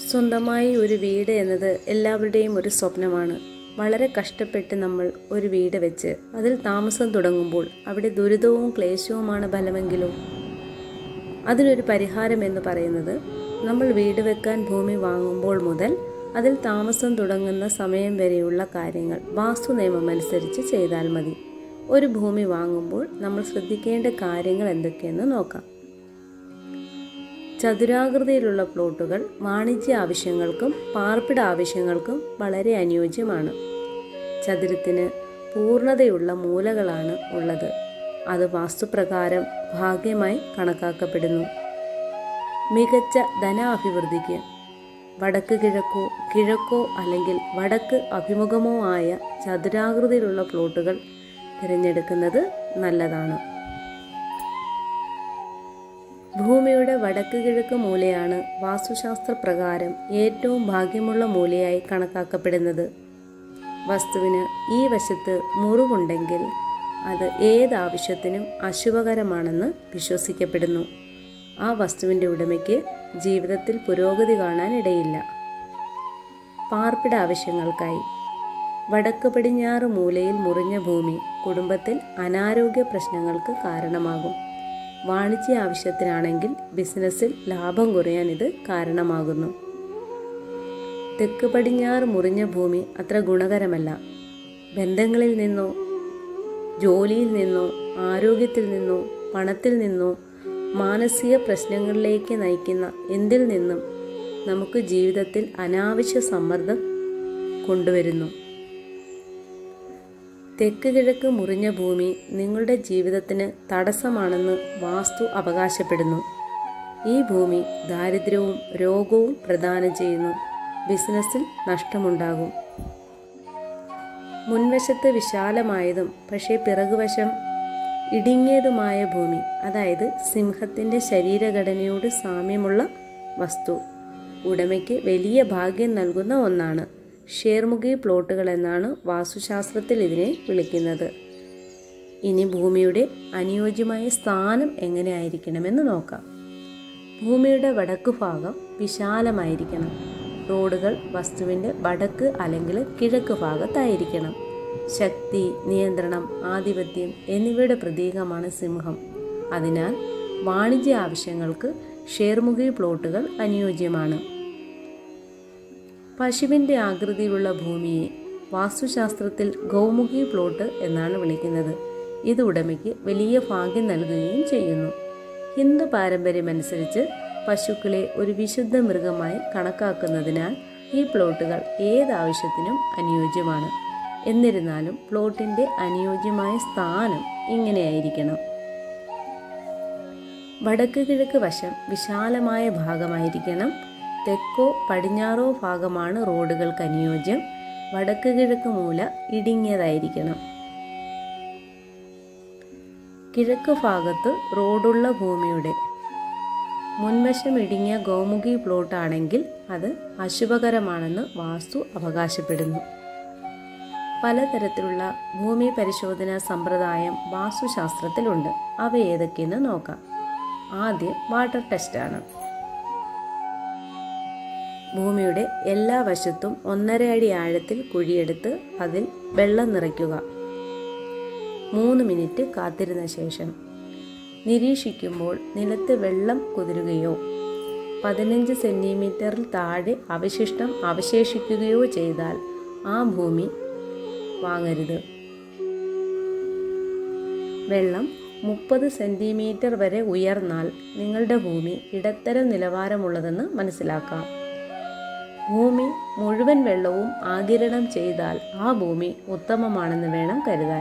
സ്വന്തമായി ഒരു വീട് എന്നത് എല്ലാവരുടെയും ഒരു സ്വപ്നമാണ് വളരെ കഷ്ടപ്പെട്ട് നമ്മൾ ഒരു വീട് വെച്ച് അതിൽ താമസം തുടങ്ങുമ്പോൾ അവിടെ ദുരിതവും ക്ലേശവുമാണ് ഫലമെങ്കിലും അതിനൊരു പരിഹാരം എന്ന് പറയുന്നത് നമ്മൾ വീട് വെക്കാൻ ഭൂമി വാങ്ങുമ്പോൾ മുതൽ അതിൽ താമസം തുടങ്ങുന്ന സമയം വരെയുള്ള കാര്യങ്ങൾ വാസ്തു നിയമം അനുസരിച്ച് ചെയ്താൽ മതി ഒരു ഭൂമി വാങ്ങുമ്പോൾ നമ്മൾ ശ്രദ്ധിക്കേണ്ട കാര്യങ്ങൾ എന്തൊക്കെയെന്ന് നോക്കാം ചതുരാകൃതിയിലുള്ള പ്ലോട്ടുകൾ വാണിജ്യ ആവശ്യങ്ങൾക്കും പാർപ്പിട ആവശ്യങ്ങൾക്കും വളരെ അനുയോജ്യമാണ് ചതുരത്തിന് പൂർണ്ണതയുള്ള മൂലകളാണ് ഉള്ളത് അത് വാസ്തുപ്രകാരം ഭാഗ്യമായി കണക്കാക്കപ്പെടുന്നു മികച്ച ധനാഭിവൃദ്ധിക്ക് വടക്ക് കിഴക്കോ കിഴക്കോ അല്ലെങ്കിൽ വടക്ക് അഭിമുഖമോ ആയ ചതുരാകൃതിയിലുള്ള പ്ലോട്ടുകൾ തിരഞ്ഞെടുക്കുന്നത് നല്ലതാണ് ഭൂമിയുടെ വടക്ക് കിഴക്ക് മൂലയാണ് വാസ്തുശാസ്ത്ര പ്രകാരം ഏറ്റവും ഭാഗ്യമുള്ള മൂലയായി കണക്കാക്കപ്പെടുന്നത് വസ്തുവിന് ഈ വശത്ത് മുറിവുണ്ടെങ്കിൽ അത് ഏതാവശ്യത്തിനും അശുഭകരമാണെന്ന് വിശ്വസിക്കപ്പെടുന്നു ആ വസ്തുവിൻ്റെ ഉടമയ്ക്ക് ജീവിതത്തിൽ പുരോഗതി കാണാൻ ഇടയില്ല പാർപ്പിട ആവശ്യങ്ങൾക്കായി വടക്ക് പടിഞ്ഞാറ് മൂലയിൽ മുറിഞ്ഞ ഭൂമി കുടുംബത്തിൽ അനാരോഗ്യ പ്രശ്നങ്ങൾക്ക് കാരണമാകും വാണിജ്യ ആവശ്യത്തിനാണെങ്കിൽ ബിസിനസ്സിൽ ലാഭം കുറയാൻ ഇത് കാരണമാകുന്നു തെക്ക് പടിഞ്ഞാറ് മുറിഞ്ഞ ഭൂമി അത്ര ഗുണകരമല്ല ബന്ധങ്ങളിൽ നിന്നോ ജോലിയിൽ നിന്നോ ആരോഗ്യത്തിൽ നിന്നോ പണത്തിൽ നിന്നോ മാനസിക പ്രശ്നങ്ങളിലേക്ക് നയിക്കുന്ന എന്തിൽ നിന്നും നമുക്ക് ജീവിതത്തിൽ അനാവശ്യ സമ്മർദ്ദം കൊണ്ടുവരുന്നു തെക്ക് കിഴക്ക് മുറിഞ്ഞ ഭൂമി നിങ്ങളുടെ ജീവിതത്തിന് തടസ്സമാണെന്ന് വാസ്തു അവകാശപ്പെടുന്നു ഈ ഭൂമി ദാരിദ്ര്യവും രോഗവും പ്രദാനം ചെയ്യുന്നു ബിസിനസ്സിൽ നഷ്ടമുണ്ടാകും മുൻവശത്ത് വിശാലമായതും പക്ഷേ പിറകുവശം ഇടുങ്ങിയതുമായ ഭൂമി അതായത് സിംഹത്തിൻ്റെ ശരീരഘടനയോട് സാമ്യമുള്ള വസ്തു ഉടമയ്ക്ക് വലിയ ഭാഗ്യം നൽകുന്ന ഒന്നാണ് ഷേർമുഖി പ്ലോട്ടുകൾ എന്നാണ് വാസ്തുശാസ്ത്രത്തിൽ ഇതിനെ വിളിക്കുന്നത് ഇനി ഭൂമിയുടെ അനുയോജ്യമായ സ്ഥാനം എങ്ങനെ ആയിരിക്കണമെന്ന് നോക്കാം ഭൂമിയുടെ വടക്കു ഭാഗം വിശാലമായിരിക്കണം റോഡുകൾ വസ്തുവിൻ്റെ വടക്ക് അല്ലെങ്കിൽ കിഴക്ക് ഭാഗത്തായിരിക്കണം ശക്തി നിയന്ത്രണം ആധിപത്യം എന്നിവയുടെ പ്രതീകമാണ് സിംഹം അതിനാൽ വാണിജ്യ ആവശ്യങ്ങൾക്ക് ഷേർമുഖി പ്ലോട്ടുകൾ അനുയോജ്യമാണ് പശുവിൻ്റെ ആകൃതിയിലുള്ള ഭൂമിയെ വാസ്തുശാസ്ത്രത്തിൽ ഗൗമുഖി പ്ലോട്ട് എന്നാണ് വിളിക്കുന്നത് ഇത് ഉടമയ്ക്ക് വലിയ ഭാഗ്യം നൽകുകയും ചെയ്യുന്നു ഹിന്ദു പാരമ്പര്യമനുസരിച്ച് പശുക്കളെ ഒരു വിശുദ്ധ മൃഗമായി കണക്കാക്കുന്നതിനാൽ ഈ പ്ലോട്ടുകൾ ഏതാവശ്യത്തിനും അനുയോജ്യമാണ് എന്നിരുന്നാലും പ്ലോട്ടിൻ്റെ അനുയോജ്യമായ സ്ഥാനം ഇങ്ങനെയായിരിക്കണം വടക്ക് കിഴക്ക് വശം വിശാലമായ ഭാഗമായിരിക്കണം തെക്കോ പടിഞ്ഞാറോ ഭാഗമാണ് റോഡുകൾക്ക് അനുയോജ്യം വടക്ക് കിഴക്ക് മൂല ഇടുങ്ങിയതായിരിക്കണം കിഴക്ക് ഭാഗത്ത് റോഡുള്ള ഭൂമിയുടെ മുൻവശം ഇടുങ്ങിയ ഗോമുഖി പ്ലോട്ട് ആണെങ്കിൽ അത് അശുഭകരമാണെന്ന് വാസ്തു അവകാശപ്പെടുന്നു പലതരത്തിലുള്ള ഭൂമി പരിശോധനാ സമ്പ്രദായം വാസ്തുശാസ്ത്രത്തിലുണ്ട് അവ ഏതൊക്കെയെന്ന് നോക്കാം ആദ്യം വാട്ടർ ടെസ്റ്റാണ് ഭൂമിയുടെ എല്ലാ വശത്തും ഒന്നര അടി ആഴത്തിൽ കുഴിയെടുത്ത് അതിൽ വെള്ളം നിറയ്ക്കുക മൂന്ന് മിനിറ്റ് കാത്തിരുന്ന ശേഷം നിരീക്ഷിക്കുമ്പോൾ നിലത്ത് വെള്ളം കുതിരുകയോ പതിനഞ്ച് സെൻറ്റിമീറ്ററിൽ താഴെ അവശിഷ്ടം അവശേഷിക്കുകയോ ചെയ്താൽ ആ ഭൂമി വാങ്ങരുത് വെള്ളം മുപ്പത് സെൻറ്റിമീറ്റർ വരെ ഉയർന്നാൽ നിങ്ങളുടെ ഭൂമി ഇടത്തരം നിലവാരമുള്ളതെന്ന് മനസ്സിലാക്കാം ഭൂമി മുഴുവൻ വെള്ളവും ആകിരണം ചെയ്താൽ ആ ഭൂമി ഉത്തമമാണെന്ന് വേണം കരുതാൻ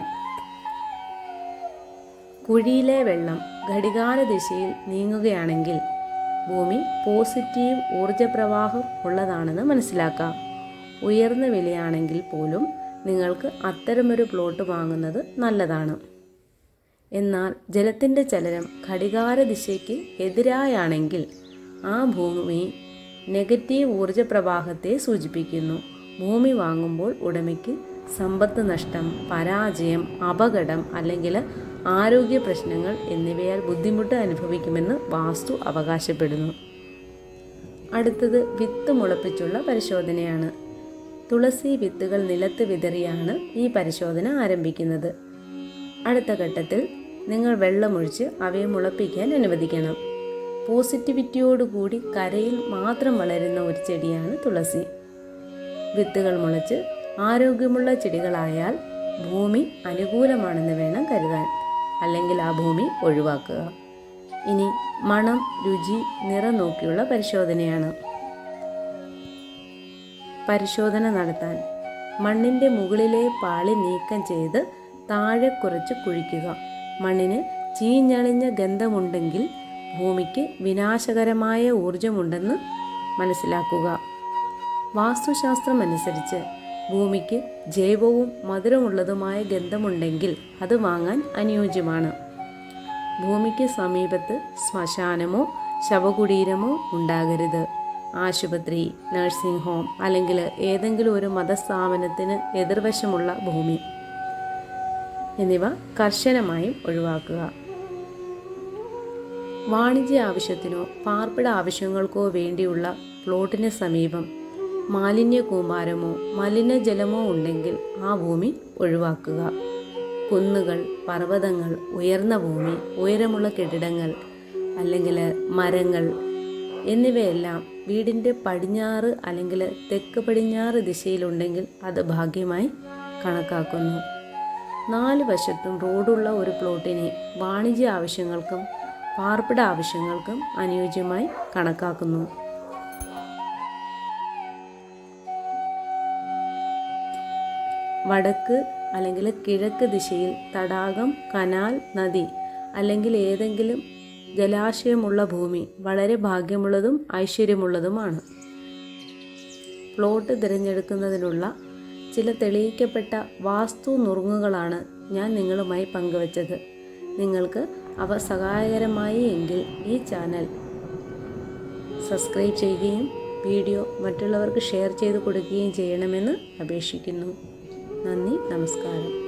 കുഴിയിലെ വെള്ളം ഘടികാര ദിശയിൽ നീങ്ങുകയാണെങ്കിൽ ഭൂമി പോസിറ്റീവ് ഊർജപ്രവാഹം ഉള്ളതാണെന്ന് മനസ്സിലാക്കാം ഉയർന്ന വിലയാണെങ്കിൽ പോലും നിങ്ങൾക്ക് അത്തരമൊരു പ്ലോട്ട് വാങ്ങുന്നത് നല്ലതാണ് എന്നാൽ ജലത്തിൻ്റെ ചലനം ഘടികാര ദിശയ്ക്ക് എതിരായാണെങ്കിൽ ആ ഭൂമി നെഗറ്റീവ് ഊർജപ്രവാഹത്തെ സൂചിപ്പിക്കുന്നു ഭൂമി വാങ്ങുമ്പോൾ ഉടമയ്ക്ക് സമ്പത്ത് നഷ്ടം പരാജയം അപകടം അല്ലെങ്കിൽ ആരോഗ്യ പ്രശ്നങ്ങൾ എന്നിവയാൽ ബുദ്ധിമുട്ട് അനുഭവിക്കുമെന്ന് വാസ്തു അവകാശപ്പെടുന്നു അടുത്തത് വിത്ത് മുളപ്പിച്ചുള്ള പരിശോധനയാണ് തുളസി വിത്തുകൾ നിലത്ത് വിതറിയാണ് ഈ പരിശോധന ആരംഭിക്കുന്നത് അടുത്ത ഘട്ടത്തിൽ നിങ്ങൾ വെള്ളമൊഴിച്ച് അവയെ മുളപ്പിക്കാൻ അനുവദിക്കണം പോസിറ്റിവിറ്റിയോടുകൂടി കരയിൽ മാത്രം വളരുന്ന ഒരു ചെടിയാണ് തുളസി വിത്തുകൾ മുളച്ച് ആരോഗ്യമുള്ള ചെടികളായാൽ ഭൂമി അനുകൂലമാണെന്ന് വേണം കരുതാൻ അല്ലെങ്കിൽ ആ ഭൂമി ഒഴിവാക്കുക ഇനി മണം രുചി നിറം നോക്കിയുള്ള പരിശോധനയാണ് പരിശോധന നടത്താൻ മണ്ണിൻ്റെ മുകളിലെ പാളി നീക്കം ചെയ്ത് താഴെ കുറച്ച് കുഴിക്കുക മണ്ണിന് ചീഞ്ഞളിഞ്ഞ ഗന്ധമുണ്ടെങ്കിൽ ഭൂമിക്ക് വിനാശകരമായ ഊർജമുണ്ടെന്ന് മനസ്സിലാക്കുക വാസ്തുശാസ്ത്രം അനുസരിച്ച് ഭൂമിക്ക് ജൈവവും മധുരമുള്ളതുമായ ഗന്ധമുണ്ടെങ്കിൽ അത് വാങ്ങാൻ അനുയോജ്യമാണ് ഭൂമിക്ക് സമീപത്ത് ശ്മശാനമോ ശവകുടീരമോ ഉണ്ടാകരുത് ആശുപത്രി നഴ്സിംഗ് ഹോം അല്ലെങ്കിൽ ഏതെങ്കിലും ഒരു മതസ്ഥാപനത്തിന് എതിർവശമുള്ള ഭൂമി എന്നിവ കർശനമായും ഒഴിവാക്കുക വാണിജ്യ ആവശ്യത്തിനോ പാർപ്പിട ആവശ്യങ്ങൾക്കോ വേണ്ടിയുള്ള പ്ലോട്ടിന് സമീപം മാലിന്യ കൂമ്പാരമോ മലിനജലമോ ഉണ്ടെങ്കിൽ ആ ഭൂമി ഒഴിവാക്കുക കുന്നുകൾ പർവ്വതങ്ങൾ ഉയർന്ന ഭൂമി ഉയരമുള്ള കെട്ടിടങ്ങൾ അല്ലെങ്കിൽ മരങ്ങൾ എന്നിവയെല്ലാം വീടിൻ്റെ പടിഞ്ഞാറ് അല്ലെങ്കിൽ തെക്ക് പടിഞ്ഞാറ് ദിശയിലുണ്ടെങ്കിൽ അത് ഭാഗ്യമായി കണക്കാക്കുന്നു നാല് വശത്തും റോഡുള്ള ഒരു പ്ലോട്ടിനെ വാണിജ്യ ആവശ്യങ്ങൾക്കും പാർപ്പിട ആവശ്യങ്ങൾക്കും അനുയോജ്യമായി കണക്കാക്കുന്നു വടക്ക് അല്ലെങ്കിൽ കിഴക്ക് ദിശയിൽ തടാകം കനാൽ നദി അല്ലെങ്കിൽ ഏതെങ്കിലും ജലാശയമുള്ള ഭൂമി വളരെ ഭാഗ്യമുള്ളതും ഐശ്വര്യമുള്ളതുമാണ് പ്ലോട്ട് തിരഞ്ഞെടുക്കുന്നതിനുള്ള ചില തെളിയിക്കപ്പെട്ട വാസ്തു നുറുങ്ങുകളാണ് ഞാൻ നിങ്ങളുമായി പങ്കുവച്ചത് നിങ്ങൾക്ക് അവ സഹായകരമായി എങ്കിൽ ഈ ചാനൽ സബ്സ്ക്രൈബ് ചെയ്യുകയും വീഡിയോ മറ്റുള്ളവർക്ക് ഷെയർ ചെയ്ത് കൊടുക്കുകയും ചെയ്യണമെന്ന് അപേക്ഷിക്കുന്നു നന്ദി നമസ്കാരം